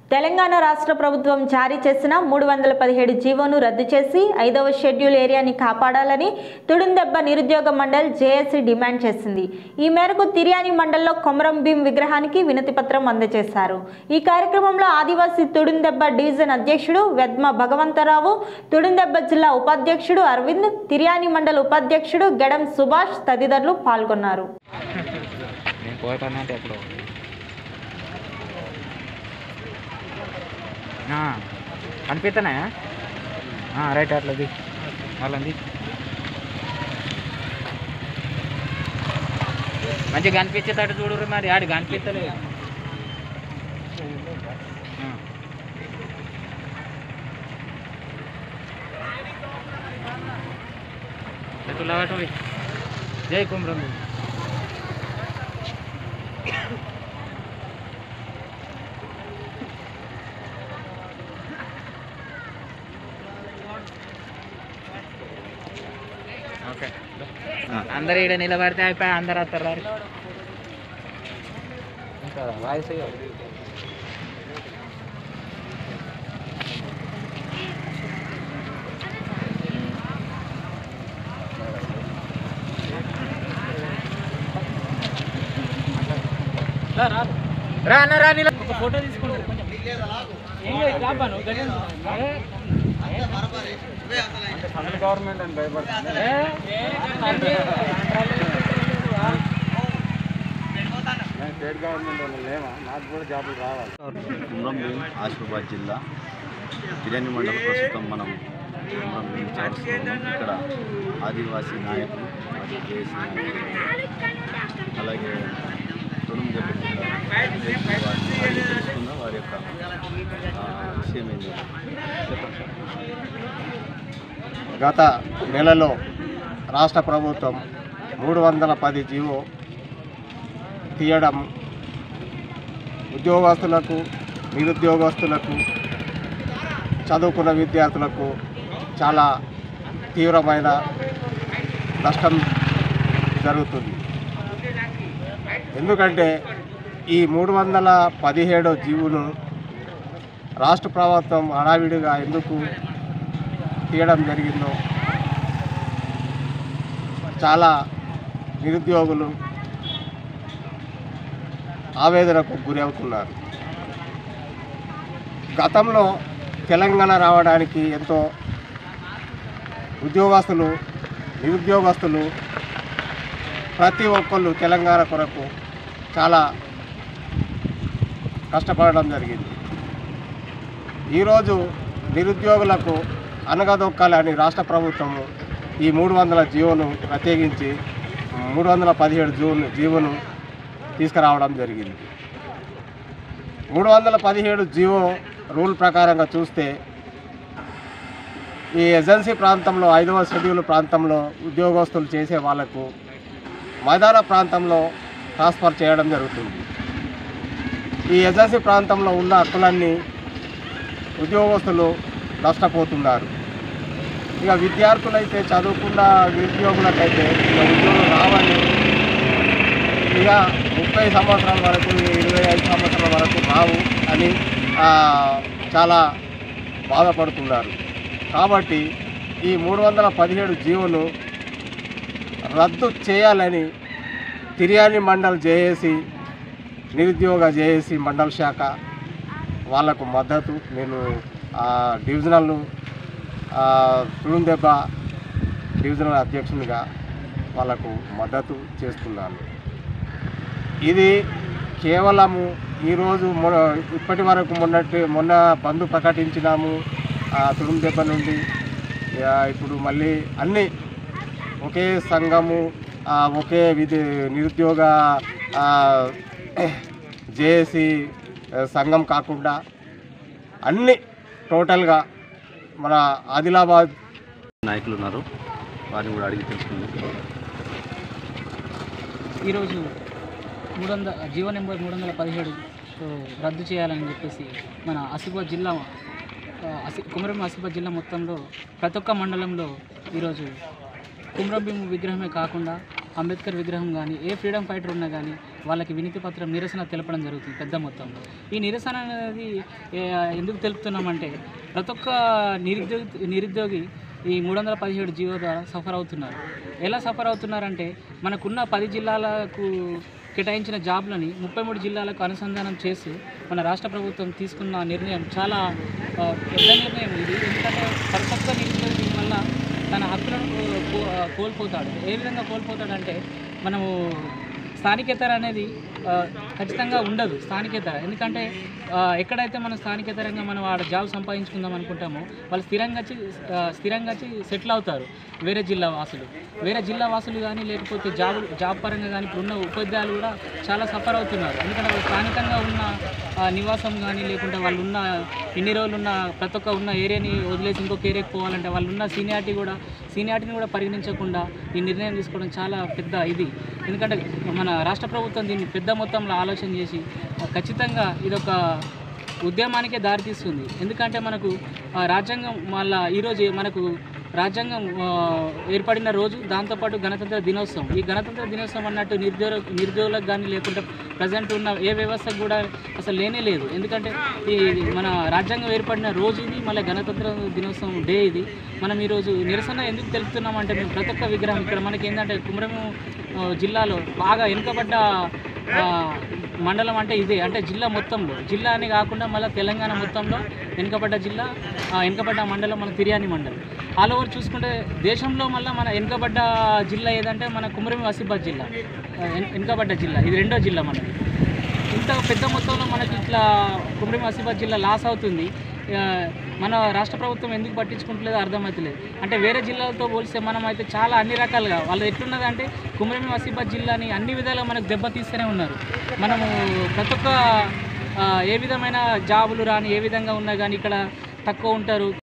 తెలంగాణ రాష్ట్ర ప్రభుత్వం జారీ చేసిన మూడు వందల పదిహేడు జీవోను రద్దు చేసి ఐదవ షెడ్యూల్ ఏరియాని కాపాడాలని తుడుందెబ్బ నిరుద్యోగ మండల్ జేఏసీ డిమాండ్ చేసింది ఈ మేరకు తిర్యాని మండల్లో కొమరం భీం విగ్రహానికి వినతి పత్రం అందజేశారు ఈ కార్యక్రమంలో ఆదివాసీ తుడుందెబ్బ డివిజన్ అధ్యక్షుడు వెద్మ భగవంతరావు తుడుందెబ్బ జిల్లా ఉపాధ్యక్షుడు అరవింద్ తిర్యాని మండల ఉపాధ్యక్షుడు గెడం సుభాష్ తదితరులు పాల్గొన్నారు నేను పోతానంటే ఎప్పుడు కనిపిస్తున్నాయా రైట్ అట్లది వాళ్ళది మంచిగా కనిపించేటట్టు చూడరు మరి ఆడు కనిపించలేదు ఆ. ఎటు లేవటోయ్. జై కుమ్రం ఓకే అందరు ఇక్కడ నిలబడితే అయిపోయి అందరు వస్తారు రారు. ఇంకా వాయిస్ రా అన్న రా నిల ఫోటో తీసుకుంటారు కొంచెం ఏం లేదు, రాబాను, గడియన్ అరే, గవర్నమెంట్ అని భయపడుతుంది ఏ, ఏ, అంటే, స్టేట్ గవర్నమెంట్ వాళ్ళు లేవా నాకు కూడా జాబులు రావాలి కుమ్రం భీం ఆసిఫాబాద్ జిల్లా బిర్యానీ మండలం ప్రస్తుతం మనం కుమ్రం భీం చౌరస్లో ఉన్నాం ఇక్కడ ఆదివాసీ నాయకులు మరియు జేసీ నాయకులు అలాగే తొడుము తెలుసుకున్న వారి యొక్క ఆ, విషయం ఏంటి చెప్పండి సార్. గత నెలలో రాష్ట్ర ప్రభుత్వం మూడు వందల పది జీవో తీయడం ఉద్యోగస్తులకు నిరుద్యోగస్తులకు చదువుకున్న విద్యార్థులకు చాలా తీవ్రమైన నష్టం జరుగుతుంది ఎందుకంటే ఈ మూడు వందల పదిహేడో జీవును రాష్ట్ర ప్రభుత్వం హడావిడిగా ఎందుకు తీయడం జరిగిందో చాలా నిరుద్యోగులు ఆవేదనకు గురి అవుతున్నారు గతంలో తెలంగాణ రావడానికి ఎంతో ఉద్యోగస్తులు నిరుద్యోగస్తులు ప్రతి ఒక్కళ్ళు తెలంగాణ కొరకు చాలా కష్టపడడం జరిగింది ఈరోజు నిరుద్యోగులకు అనగదొక్కాలని రాష్ట్ర ప్రభుత్వము ఈ మూడు వందల జీవోను ప్రత్యేకించి మూడు వందల పదిహేడు జూన్ జీవోను తీసుకురావడం జరిగింది మూడు వందల పదిహేడు జీవో రూల్ ప్రకారంగా చూస్తే ఈ ఏజెన్సీ ప్రాంతంలో ఐదవ షెడ్యూల్ ప్రాంతంలో ఉద్యోగస్తులు చేసే వాళ్లకు మైదాన ప్రాంతంలో ట్రాన్స్ఫర్ చేయడం జరుగుతుంది ఈ ఏజెన్సీ ప్రాంతంలో ఉన్న హక్కులన్నీ ఉద్యోగస్తులు నష్టపోతున్నారు ఇక విద్యార్థులైతే చదువుకున్న నిరుద్యోగులకైతే ఇక ఉద్యోగం రావని ఇక ముప్పై సంవత్సరాల వరకు ఇరవై ఐదు సంవత్సరాల వరకు రావు అని ఆ, చాలా బాధపడుతున్నారు కాబట్టి ఈ మూడు వందల పదిహేడు జీవోను రద్దు చేయాలని తిర్యాని మండల్ జేఏసి నిరుద్యోగ జేఏసి మండల శాఖ వాళ్లకు మద్దతు నేను ఆ, డివిజనల్ ఆ, తుడుందెబ్బ డివిజనల్ అధ్యక్షునిగా వాళ్ళకు మద్దతు చేస్తున్నాను ఇది కేవలము ఈరోజు మొ ఇప్పటి వరకు మొన్నటి మొన్న బంద్ ప్రకటించినాము ఆ, తుడుందెబ్బ నుండి ఆ, ఇప్పుడు మళ్ళీ అన్నీ ఒకే సంఘము ఆ, ఒకే విధి నిరుద్యోగ జేఏసీ సంఘం కాకుండా అన్ని టోటల్గా మన ఆదిలాబాద్ నాయకులు ఉన్నారు వారిని కూడా అడిగి తెలుసుకుందాం ఈరోజు మూడు వందల జీవో నెంబర్ మూడు వందల పదిహేడు రద్దు చేయాలని చెప్పేసి మన ఆసిఫాబాద్ జిల్లా ఆ, అసి కుమరం ఆసిఫాబాద్ జిల్లా మొత్తంలో ప్రతి ఒక్క మండలంలో ఈరోజు కుమ్రం భీము విగ్రహమే కాకుండా అంబేద్కర్ విగ్రహం కానీ ఏ ఫ్రీడమ్ ఫైటర్ ఉన్నా కానీ వాళ్ళకి వినతి పత్రం నిరసన తెలపడం జరుగుతుంది పెద్ద మొత్తంలో ఈ నిరసన అనేది ఏ, ఎందుకు తెలుపుతున్నామంటే ప్రతి ఒక్క నిరుద్యోగి నిరుద్యోగి ఈ మూడు వందల పదిహేడు జీవో ద్వారా సఫర్ అవుతున్నారు ఎలా సఫర్ అవుతున్నారంటే మనకున్న పది జిల్లాలకు కేటాయించిన జాబ్లని ముప్పై మూడు జిల్లాలకు అనుసంధానం చేస్తూ మన రాష్ట్ర ప్రభుత్వం తీసుకున్న నిర్ణయం చాలా ఆ, పెద్ద నిర్ణయం ఇది ఎందుకంటే ప్రతి ఒక్క నిరుద్యోగి దీనివల్ల తన హక్కులను కో- కో- కోల్పోతాడు ఏ విధంగా కోల్పోతాడంటే మనము స్థానికేతర అనేది ఆ, ఖచ్చితంగా ఉండదు స్థానికేతర ఎందుకంటే ఆ, ఎక్కడైతే మనం స్థానికేతరంగా మనం ఆడ జాబ్ సంపాదించుకుందాం అనుకుంటామో వాళ్ళు స్థిరంగా వచ్చి ఆ, స్థిరంగా వచ్చి సెటిల్ అవుతారు వేరే జిల్లా వాసులు వేరే జిల్లా వాసులు కానీ లేకపోతే జాబ్ జాబ్ పరంగా కానీ ఇప్పుడు ఉన్న ఉపాధ్యాయులు కూడా చాలా సఫర్ అవుతున్నారు ఎందుకంటే వాళ్ళు స్థానికంగా ఉన్న ఆ, నివాసం కానీ లేకుంటే వాళ్ళు ఉన్న ఇన్ని రోజులు ఉన్న ప్రతి ఒక్క ఉన్న ఏరియాని వదిలేసి ఇంకొక ఏరియాకి పోవాలంటే వాళ్ళు ఉన్న సీనియారిటీ కూడా సీనియారిటీని కూడా పరిగణించకుండా ఈ నిర్ణయం తీసుకోవడం చాలా పెద్ద ఇది ఎందుకంటే మన రాష్ట్ర ప్రభుత్వం దీన్ని పెద్ద మొత్తంలో ఆలోచన చేసి ఆ, ఖచ్చితంగా ఇదొక ఉద్యమానికే దారితీస్తుంది ఎందుకంటే మనకు ఆ, రాజ్యాంగం మళ్ళా ఈరోజు మనకు రాజ్యాంగం ఆ, ఏర్పడిన రోజు దాంతోపాటు గణతంత్ర దినోత్సవం ఈ గణతంత్ర దినోత్సవం అన్నట్టు నిరుద్యోగ నిరుద్యోగులకు కానీ లేకుంటే ప్రజెంట్ ఉన్న ఏ వ్యవస్థకు కూడా అసలు లేనే లేదు ఎందుకంటే ఈ మన రాజ్యాంగం ఏర్పడిన రోజు ఇది మళ్ళీ గణతంత్ర దినోత్సవం డే ఇది మనం ఈరోజు నిరసన ఎందుకు తెలుపుతున్నామంటే మేము ప్రతి ఒక్క విగ్రహం ఇక్కడ మనకి ఏంటంటే కుమరము ఆ, జిల్లాలో బాగా వెనుకబడ్డ ఆ, మండలం అంటే ఇదే అంటే జిల్లా మొత్తంలో జిల్లా అని కాకుండా మళ్ళీ తెలంగాణ మొత్తంలో వెనుకబడ్డ జిల్లా ఆ, వెనుకబడ్డ మండలం మన తిర్యాని మండలం ఆల్ ఓవర్ చూసుకుంటే దేశంలో మళ్ళీ మన వెనుకబడ్డ జిల్లా ఏదంటే మన కుమరమి ఆసిఫాబాద్ జిల్లా ఆ, వెన్- వెనుకబడ్డ జిల్లా ఇది రెండో జిల్లా మనది ఇంత పెద్ద మొత్తంలో మనకి ఇట్లా కుమరం ఆసిఫాబాద్ జిల్లా లాస్ అవుతుంది ఆ, మన రాష్ట్ర ప్రభుత్వం ఎందుకు పట్టించుకుంటలేదో అర్థమవుతలేదు అంటే వేరే జిల్లాలతో పోలిస్తే మనం అయితే చాలా అన్ని రకాలుగా వాళ్ళు ఎట్లున్నది అంటే కుమరం ఆసిఫాబాద్ జిల్లాని అన్ని విధాలుగా మనకు దెబ్బతీస్తూనే ఉన్నారు మనము ప్రతి ఒక్క ఆ, ఏ విధమైన జాబులు రాని ఏ విధంగా ఉన్నా కానీ ఇక్కడ తక్కువ ఉంటారు